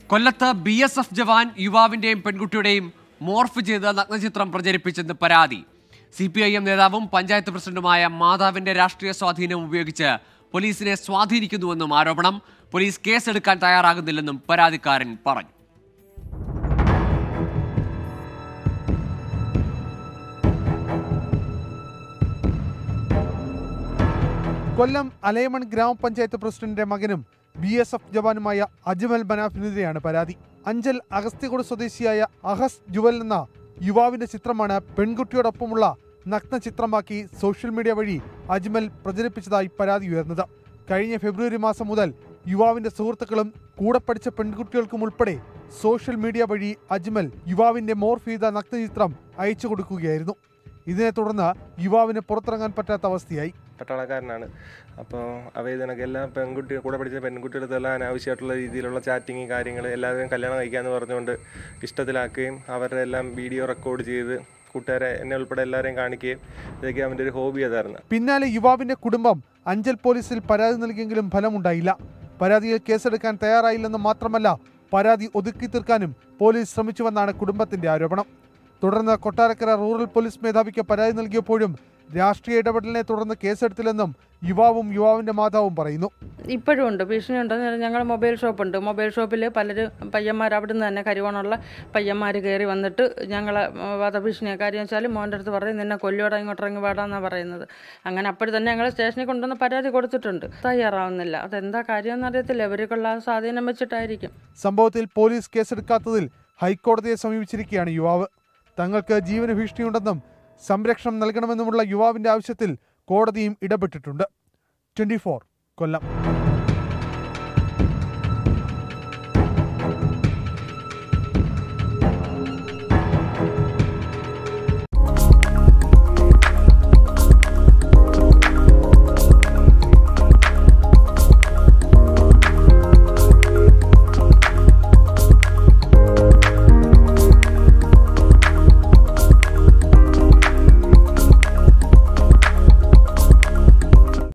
കൊല്ലത്ത് B S F jawan യുവാവിന്റെയും പെൺകുട്ടിയുടെയും മോർഫ് ചെയ്ത നഗ്നചിത്രം പ്രചരിപ്പിച്ചെന്ന് പരാതി സി പി ഐ എം നേതാവും പഞ്ചായത്ത് പ്രസിഡന്റുമായ മാതാവിന്റെ രാഷ്ട്രീയ സ്വാധീനം ഉപയോഗിച്ച് പോലീസിനെ സ്വാധീനിക്കുന്നുവെന്നും ആരോപണം പോലീസ് കേസെടുക്കാൻ തയ്യാറാകുന്നില്ലെന്നും പരാതിക്കാരൻ പറഞ്ഞു കൊല്ലം അലയമൺ ഗ്രാമപഞ്ചായത്ത് പ്രസിഡന്റിന്റെ മകനും ബി എസ് എഫ് ജവാനുമായ അജ്മൽ ബനാഫിനെതിരെയാണ് പരാതി അഞ്ചൽ അഗസ്ത്യകുട് സ്വദേശിയായ അഹസ് ജുവൽ എന്ന യുവാവിന്റെ ചിത്രമാണ് പെൺകുട്ടിയോടൊപ്പമുള്ള നഗ്ന ചിത്രമാക്കി സോഷ്യൽ മീഡിയ വഴി അജ്മൽ പ്രചരിപ്പിച്ചതായി പരാതി ഉയർന്നത് കഴിഞ്ഞ ഫെബ്രുവരി മാസം മുതൽ യുവാവിന്റെ സുഹൃത്തുക്കളും കൂടെ പഠിച്ച പെൺകുട്ടികൾക്കും ഉൾപ്പെടെ സോഷ്യൽ മീഡിയ വഴി അജ്മൽ യുവാവിന്റെ മോർഫ് ചെയ്ത നഗ്നചിത്രം അയച്ചു കൊടുക്കുകയായിരുന്നു ഇതിനെ തുടർന്ന് യുവാവിന് പുറത്തിറങ്ങാൻ പറ്റാത്ത അവസ്ഥയായി പട്ടാളക്കാരനാണ് അപ്പോൾ അവൈതനൊക്കെ എല്ലാ പെൺകുട്ടി കൂടെ പഠിച്ച പെൺകുട്ടികളെല്ലാം അനാവശ്യമായിട്ടുള്ള രീതിയിലുള്ള ചാറ്റിങ് കാര്യങ്ങൾ എല്ലാവരും കല്യാണം കഴിക്കാമെന്ന് പറഞ്ഞുകൊണ്ട് ഇഷ്ടത്തിലാക്കുകയും അവരുടെ എല്ലാം വീഡിയോ റെക്കോർഡ് ചെയ്ത് കൂട്ടുകാരെ എന്നെ ഉൾപ്പെടെ എല്ലാവരെയും കാണിക്കുകയും ഇതൊക്കെ അവൻ്റെ ഒരു ഹോബി അതായിരുന്നു പിന്നാലെ യുവാവിന്റെ കുടുംബം അഞ്ചൽ പോലീസിൽ പരാതി നൽകിയെങ്കിലും ഫലമുണ്ടായില്ല പരാതിയിൽ കേസെടുക്കാൻ തയ്യാറായില്ലെന്ന് മാത്രമല്ല പരാതി ഒതുക്കി തീർക്കാനും പോലീസ് ശ്രമിച്ചുവെന്നാണ് കുടുംബത്തിന്റെ ആരോപണം തുടർന്ന് കൊട്ടാരക്കര റൂറൽ പോലീസ് മേധാവിക്ക് പരാതി നൽകിയപ്പോഴും രാഷ്ട്രീയ ഇടപെടലിനെ തുടർന്ന് കേസെടുത്തില്ലെന്നും യുവാവും യുവാവിന്റെ മാതാവും പറയുന്നു ഇപ്പോഴും ഉണ്ട് ഭീഷണി ഉണ്ടെന്ന് ഞങ്ങൾ മൊബൈൽ ഷോപ്പുണ്ട് മൊബൈൽ ഷോപ്പിൽ പലരും പയ്യന്മാർ അവിടെ നിന്ന് തന്നെ കരിവണമുള്ള പയ്യന്മാർ കയറി വന്നിട്ട് ഞങ്ങളെ വധഭീഷണിയെ കാര്യം വെച്ചാൽ മോൻ്റെ അടുത്ത് പറയും നിന്നെ കൊല്ലോടെ ഇങ്ങോട്ടിറങ്ങി വാടാന്നാണ് പറയുന്നത് അങ്ങനെ അപ്പോൾ തന്നെ ഞങ്ങൾ സ്റ്റേഷനിൽ കൊണ്ടുവന്ന് പരാതി കൊടുത്തിട്ടുണ്ട് തയ്യാറാവുന്നില്ല അതെന്താ കാര്യമെന്ന് അറിയത്തില്ല ഇവർക്കുള്ള ആ സ്വാധീനം വെച്ചിട്ടായിരിക്കും സംഭവത്തിൽ പോലീസ് കേസെടുക്കാത്തതിൽ ഹൈക്കോടതിയെ സമീപിച്ചിരിക്കുകയാണ് യുവാവ് തങ്ങൾക്ക് ജീവന ഭീഷണിയുണ്ടെന്നും സംരക്ഷണം നൽകണമെന്നുമുള്ള യുവാവിന്റെ ആവശ്യത്തിൽ കോടതിയും ഇടപെട്ടിട്ടുണ്ട് ട്വന്റി കൊല്ലം